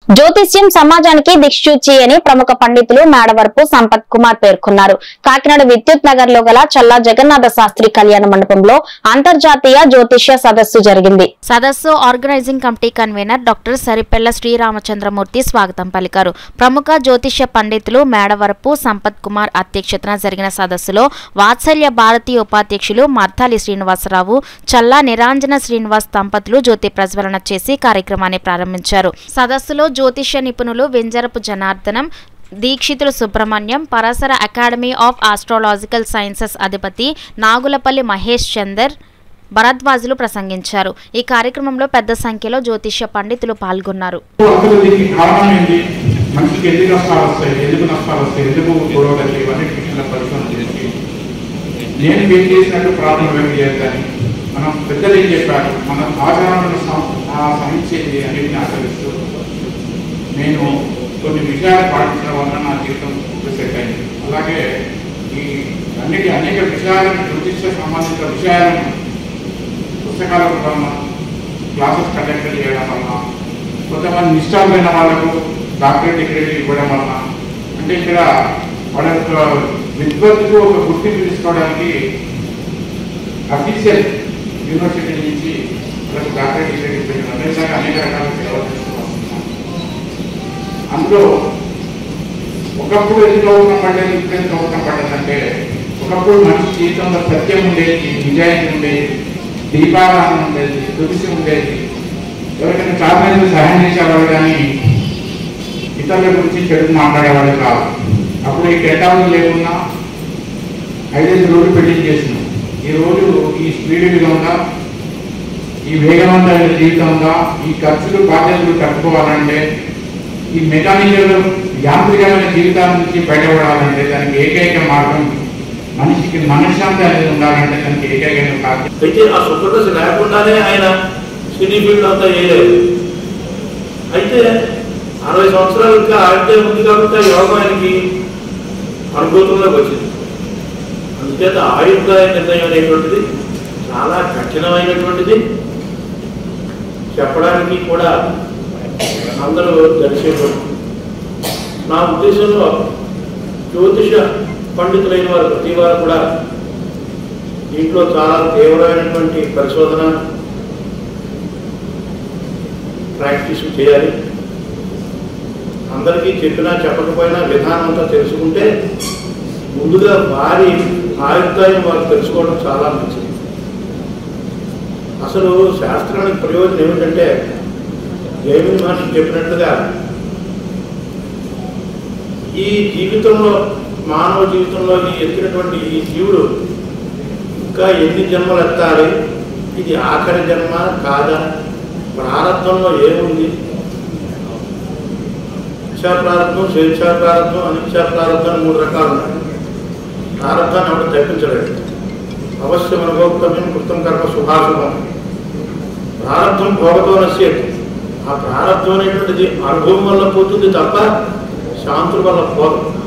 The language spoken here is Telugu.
జ్యోతిష్యం సమాజానికి దిక్సూచి అని ప్రముఖ పండితులు మేడవరపు సంపత్ కుమార్ పేర్కొన్నారు కాకినాడ విద్యుత్ నగర్ లో గల చల్లా జగన్నాథ శాస్త్రి కళ్యాణ మండపంలో అంతర్జాతీయ జ్యోతిష్య సదస్సు జరిగింది సదస్సు organising committee convener doctor Saripella Sriramachandramurthy స్వాగతం పలికారు ప్రముఖ జ్యోతిష్య పండితులు మేడవరపు సంపత్ కుమార్ అధ్యక్షతన జరిగిన సదస్సులో వాత్సల్య భారతీయ ఉపాధ్యక్షులు మర్తాలి శ్రీనివాసరావు చల్లా నిరాంజన శ్రీనివాస్ దంపతులు జ్యోతి ప్రజ్వలన చేసి కార్యక్రమాన్ని ప్రారంభించారు సదస్సులో జ్యోతిష్య నిపుణులు Venjarapu Janardhanam Dikshitulu Subrahmanyam Parasara academy of astrological sciences అధిపతి నాగులపల్లి మహేష్ చందర్ భరద్వాజులు ప్రసంగించారు ఈ కార్యక్రమంలో పెద్ద సంఖ్యలో జ్యోతిష్య పండితులు పాల్గొన్నారు అసలు దీనికి కారణం ఏంటి మనిషికి ఎందుకు నష్టాలు వస్తాయి ఎందుకు నష్టాలు వస్తాయి ఎందుకు గొడవలు వచ్చాయి ఇవన్నీ విషయంలో పరిశోధన చేసి నేను ఏం చేసినట్టు ప్రార్థన ఏం చేయాలని మనం పెద్దలు ఏం చెప్పారు మన ఆచారాలను సమీక్షేది అన్నింటిని ఆచరిస్తూ నేను కొన్ని విషయాలు పాటించడం వల్ల నా జీవితం సెట్ అయింది అలాగే ఈ అన్నిటి అనేక విషయాలను జ్యోతిష్య సంబంధించిన విషయాలను పుస్తకాల రూపంలో క్లాసెస్ కండక్ట్ చేయడం వల్ల కొంతమంది నిష్ఠాలైన వాళ్ళకు డాక్టరేట్ డిగ్రీ ఇవ్వడం వలన అంటే ఇక్కడ వాళ్ళ యొక్క విద్వత్తుకు ఒక గుర్తింపు తీసుకోవడానికి అఫీషియల్ యూనివర్సిటీ నుంచి వాళ్ళకు డాక్టరేట్ డిగ్రీ ఇవ్వడం అనేక అనేక రకాల సేవలు చేస్తూ వస్తున్నాం. అందులో ఒకప్పుడు ఎందుకు అవసరం పడ్డది ఇప్పుడు ఎందుకు అవసరం పడ్డదంటే ఒకప్పుడు మనిషి జీవితంలో సత్యం ఉండేది నిజాయితీ ఉండేది దీపారాధన ఉండేది తులసి ఉండేది ఎవరికైనా చాలా సహాయం చేసేవాడు కానీ ఇతరుల గురించి చెడు మాట్లాడేవాడు కాదు అప్పుడు ఈ టెక్నాలజీ లేకున్నా ఐదైదు రోజులు పెళ్లి చేసినాం ఈ రోజు ఈ స్పీడ్ ఉందా ఈ వేగవంతమైన జీవితం ఉందా ఈ ఖర్చులు బాధ్యతలు తట్టుకోవాలంటే ఈ మెకానికల్ యాంత్రికమైన జీవితాల నుంచి బయటపడాలంటే దానికి ఏకైక మార్గం మనిషికి మనశ్శాంతి అనేది ఉండాలంటే దానికి ఏకైక మార్గం అయితే ఆ శుభ్రత లేకుండానే ఆయన సినీ ఫీల్డ్ అంతా వేయలేదు అయితే అరవై సంవత్సరాలు ఇంకా ఆడితే ఉంది కాబట్టి ఆ యోగం ఆయనకి అనుభూతంలోకి వచ్చింది అందుచేత ఆయుర్దాయ నిర్ణయం అనేటువంటిది చాలా కఠినమైనటువంటిది చెప్పడానికి కూడా అందరూ దర్శించడం నా ఉద్దేశంలో జ్యోతిష పండితులైన వారు ప్రతి వారు కూడా దీంట్లో చాలా తీవ్రమైనటువంటి పరిశోధన ప్రాక్టీస్ చేయాలి అందరికీ చెప్పినా చెప్పకపోయినా విధానం అంతా తెలుసుకుంటే ముందుగా వారి ఆయుర్దాయం వారు తెలుసుకోవడం చాలా మంచిది అసలు శాస్త్రానికి ప్రయోజనం ఏమిటంటే జైమిని మహర్షి చెప్పినట్టుగా ఈ జీవితంలో మానవ జీవితంలో ఈ ఎత్తినటువంటి ఈ జీవుడు ఇంకా ఎన్ని జన్మలు ఎత్తాలి ఇది ఆఖరి జన్మ కాదా ప్రారంభంలో ఏముంది ఇచ్చా ప్రారంభం స్వేచ్ఛా ప్రారంభం అనిచ్చా ప్రారంభం అని మూడు రకాలు ఉన్నాయి ప్రారంభాన్ని ఎవరు తప్పించలేదు అవశ్యం అనుభోక్తవ్యం కృతం కర్మ శుభాశుభం ప్రారంభం భోగతో నశ్యతి ఆ ప్రారంభం అనేటువంటిది అనుభవం వల్ల పోతుంది తప్ప శాంతుల వల్ల పోదు